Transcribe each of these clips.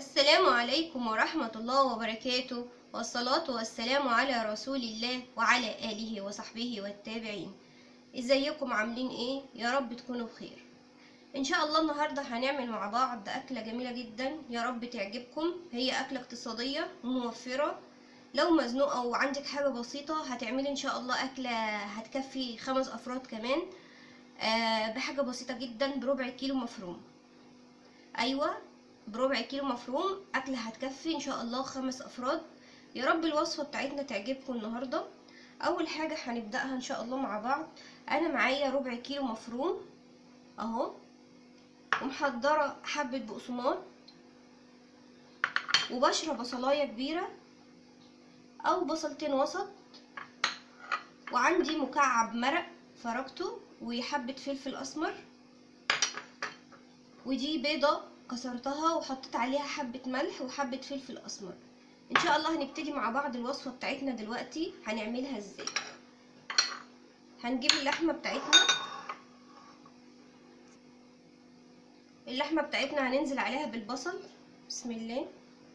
السلام عليكم ورحمة الله وبركاته والصلاة والسلام على رسول الله وعلى آله وصحبه والتابعين ازيكم عاملين ايه يا رب تكونوا بخير ان شاء الله النهاردة هنعمل مع بعض اكلة جميلة جدا يا رب تعجبكم هي اكلة اقتصادية وموفرة لو مزنوقة وعندك حاجة بسيطة هتعملي ان شاء الله اكلة هتكفي خمس افراد كمان آه بحاجة بسيطة جدا بربع كيلو مفروم ايوه بربع كيلو مفروم اكله هتكفي ان شاء الله خمس افراد يا رب الوصفه بتاعتنا تعجبكم النهارده اول حاجه هنبداها ان شاء الله مع بعض انا معايا ربع كيلو مفروم اهو ومحضره حبه بقسماط وبشره بصلايه كبيره او بصلتين وسط وعندي مكعب مرق فركته وحبه فلفل اسمر ودي بيضه كسرتها وحطيت عليها حبة ملح وحبة فلفل أسمر إن شاء الله هنبتدي مع بعض الوصفة بتاعتنا دلوقتي هنعملها إزاي هنجيب اللحمة بتاعتنا اللحمة بتاعتنا هننزل عليها بالبصل بسم الله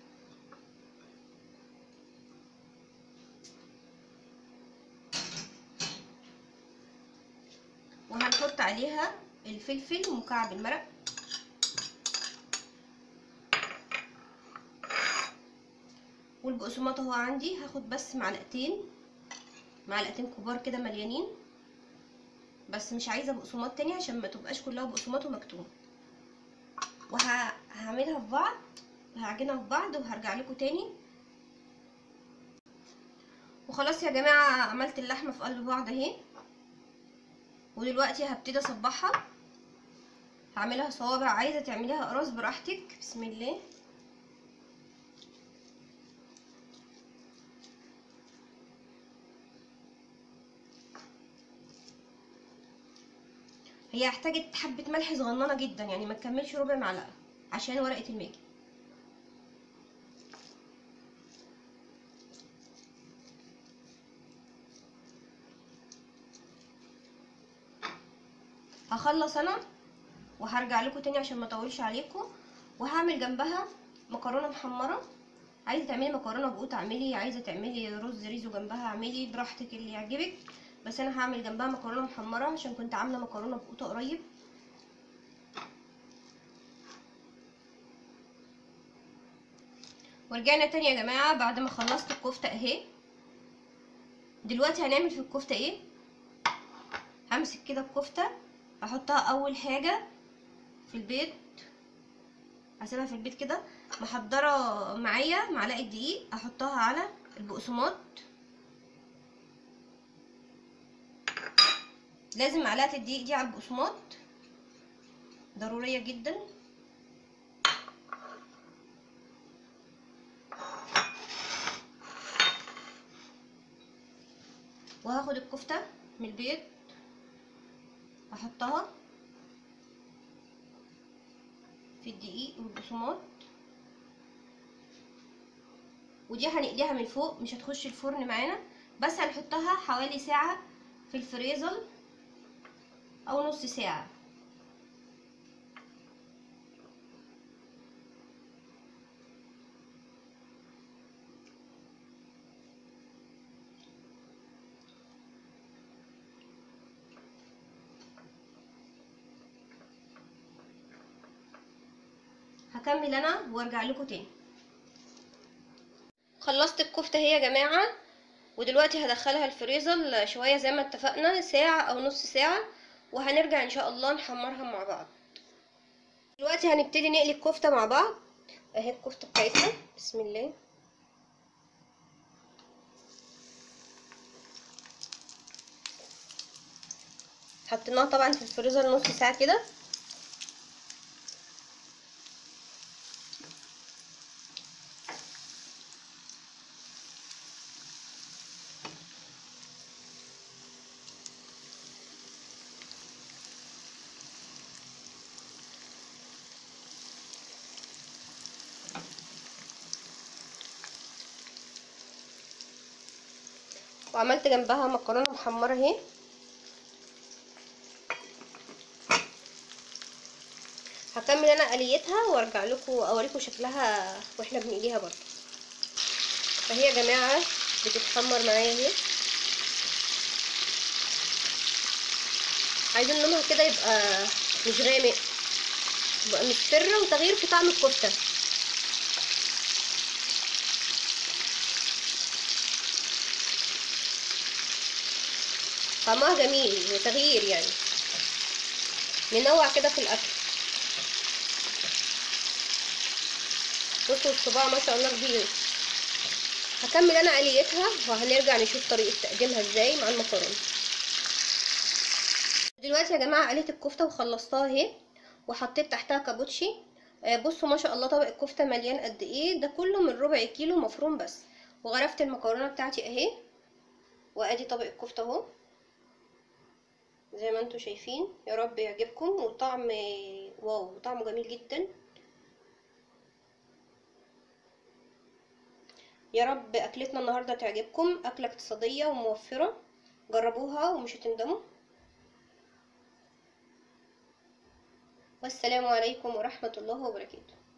وهنحط عليها الفلفل ومكعب المرق والبقسماط اهو عندي هاخد بس معلقتين معلقتين كبار كده مليانين بس مش عايزه بقسماط تاني عشان ما تبقاش كلها بقسماط ومكتوم وهعملها في بعض هعجنها في بعض وهرجع لكم تاني وخلاص يا جماعه عملت اللحمه في قلب بعض اهي ودلوقتي هبتدي اصبحها هعملها صوابع عايزه تعمليها قراص براحتك بسم الله هي احتاجت حبة ملح صغننة جدا يعني ما تكملش ربع معلقة عشان ورقة الماجي هخلص انا وهرجع لكم تاني عشان ما اطولش عليكم وهعمل جنبها مكرونه محمره عايزه تعملي مكرونه بقوط اعملي عايزه تعملي رز ريزو جنبها اعملي براحتك اللي يعجبك بس انا هعمل جنبها مكرونه محمره عشان كنت عامله مكرونه بقوطه قريب ورجعنا تاني يا جماعه بعد ما خلصت الكفته اهي دلوقتي هنعمل في الكفته ايه همسك كده الكفته احطها اول حاجه في البيض هسيبها في البيت كده محضره معايا معلقه دقيق احطها على البقسماط لازم معلقه الدقيق دي على البقسماط ضروريه جدا وهاخد الكفته من البيض احطها في الدقيق والبقسماط ودي هنقليها من فوق مش هتخش الفرن معانا بس هنحطها حوالي ساعه في الفريزر او نص ساعة هكمل انا وارجع لكم تاني خلصت الكفته اهي يا جماعه ودلوقتي هدخلها الفريزر شويه زي ما اتفقنا ساعه او نص ساعه وهنرجع ان شاء الله نحمرها مع بعض دلوقتي هنبتدي نقلي الكفته مع بعض اهي الكفته بتاعتنا بسم الله حطيناها طبعا في الفريزر نص ساعه كده وعملت جنبها مكرونه محمره اهي هكمل انا قليتها وارجع لكم اوريكم شكلها واحنا بنقليها برضه فهي يا جماعه بتتحمر معايا اهي عايزين لونها كده يبقى مش غامق يبقى مصفرة وتغيير في طعم الكفتة طعمها جميل وتغيير يعني ننوع كده في الاكل بصوا الصباع ما شاء الله كبير هكمل انا قليتها وهنرجع نشوف طريقة تقديمها ازاي مع المكرونة دلوقتي يا جماعة قليت الكفتة وخلصتها اهي وحطيت تحتها كابوتشي آه، بصوا ما شاء الله طبق الكفتة مليان قد ايه ده كله من ربع كيلو مفروم بس وغرفت المكرونة بتاعتي اهي وادي طبق الكفتة اهو زي ما انتم شايفين يا رب يعجبكم والطعم واو طعمه جميل جدا يا رب اكلتنا النهارده تعجبكم اكله اقتصاديه وموفره جربوها ومش هتندموا والسلام عليكم ورحمه الله وبركاته